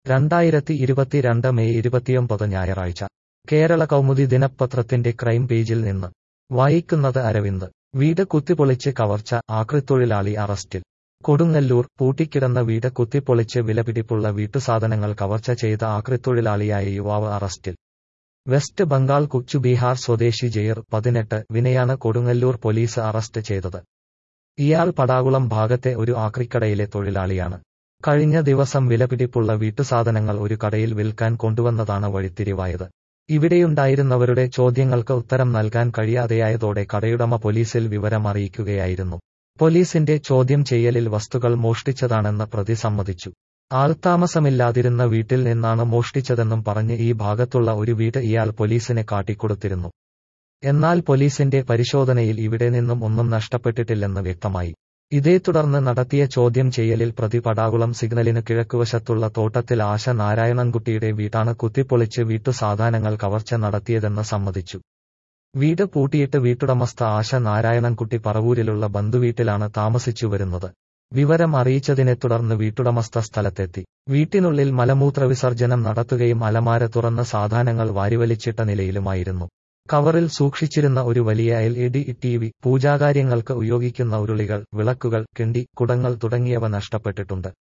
രണ്ടായിരത്തി ഇരുപത്തിരണ്ട് മെയ് ഇരുപത്തിയൊമ്പത് ഞായറാഴ്ച കേരള കൗമുദി ദിനപത്രത്തിന്റെ ക്രൈം പേജിൽ നിന്ന് വായിക്കുന്നത് അരവിന്ദ് വീട് കുത്തിപ്പൊളിച്ച് കവർച്ച ആക്രിത്തൊഴിലാളി അറസ്റ്റിൽ കൊടുങ്ങല്ലൂർ പൂട്ടിക്കിടന്ന വീട് കുത്തിപ്പൊളിച്ച് വിലപിടിപ്പുള്ള വീട്ടുസാധനങ്ങൾ കവർച്ച ചെയ്ത ആക്രിത്തൊഴിലാളിയായ യുവാവ് അറസ്റ്റിൽ വെസ്റ്റ് ബംഗാൾ കുച്ചുബീഹാർ സ്വദേശി ജയർ പതിനെട്ട് വിനയാണ് കൊടുങ്ങല്ലൂർ പോലീസ് അറസ്റ്റ് ചെയ്തത് ഇയാൾ പടാകുളം ഭാഗത്തെ ഒരു ആക്രിക്കടയിലെ തൊഴിലാളിയാണ് കഴിഞ്ഞ ദിവസം വിലപിടിപ്പുള്ള വീട്ടുസാധനങ്ങൾ ഒരു കടയിൽ വിൽക്കാൻ കൊണ്ടുവന്നതാണ് വഴിത്തിരിവായത് ഇവിടെയുണ്ടായിരുന്നവരുടെ ചോദ്യങ്ങൾക്ക് ഉത്തരം നൽകാൻ കഴിയാതെയായതോടെ കടയുടമ പോലീസിൽ വിവരം അറിയിക്കുകയായിരുന്നു പോലീസിന്റെ ചോദ്യം ചെയ്യലിൽ വസ്തുക്കൾ മോഷ്ടിച്ചതാണെന്ന് പ്രതി സമ്മതിച്ചു ആൾത്താമസമില്ലാതിരുന്ന വീട്ടിൽ നിന്നാണ് മോഷ്ടിച്ചതെന്നും പറഞ്ഞ് ഈ ഭാഗത്തുള്ള ഒരു വീട് ഇയാൾ പോലീസിനെ കാട്ടിക്കൊടുത്തിരുന്നു എന്നാൽ പോലീസിന്റെ പരിശോധനയിൽ ഇവിടെ നിന്നും ഒന്നും നഷ്ടപ്പെട്ടിട്ടില്ലെന്ന് വ്യക്തമായി ഇതേ തുടർന്ന് നടത്തിയ ചോദ്യം ചെയ്യലിൽ പ്രതി പടാകുളം സിഗ്നലിന് കിഴക്കുവശത്തുള്ള തോട്ടത്തിൽ ആശ നാരായണൻകുട്ടിയുടെ വീട്ടാണ് കുത്തിപ്പൊളിച്ച് വീട്ടുസാധാനങ്ങൾ കവർച്ച നടത്തിയതെന്ന് സമ്മതിച്ചു വീട് പൂട്ടിയിട്ട് വീട്ടുടമസ്ഥ ആശ നാരായണൻകുട്ടി പറവൂരിലുള്ള ബന്ധുവീട്ടിലാണ് താമസിച്ചു വരുന്നത് വിവരം അറിയിച്ചതിനെ തുടർന്ന് വീട്ടുടമസ്ഥ സ്ഥലത്തെത്തി വീട്ടിനുള്ളിൽ മലമൂത്ര വിസർജനം നടത്തുകയും അലമാര തുറന്ന സാധാനങ്ങൾ വാരിവലിച്ചിട്ട നിലയിലുമായിരുന്നു കവറിൽ സൂക്ഷിച്ചിരുന്ന ഒരു വലിയ L E D T V പൂജാകാര്യങ്ങൾക്ക് ഉപയോഗിക്കുന്ന ഉരുളികൾ വിളക്കുകൾ കിണ്ടി കുടങ്ങൾ തുടങ്ങിയവ നഷ്ടപ്പെട്ടിട്ടുണ്ട്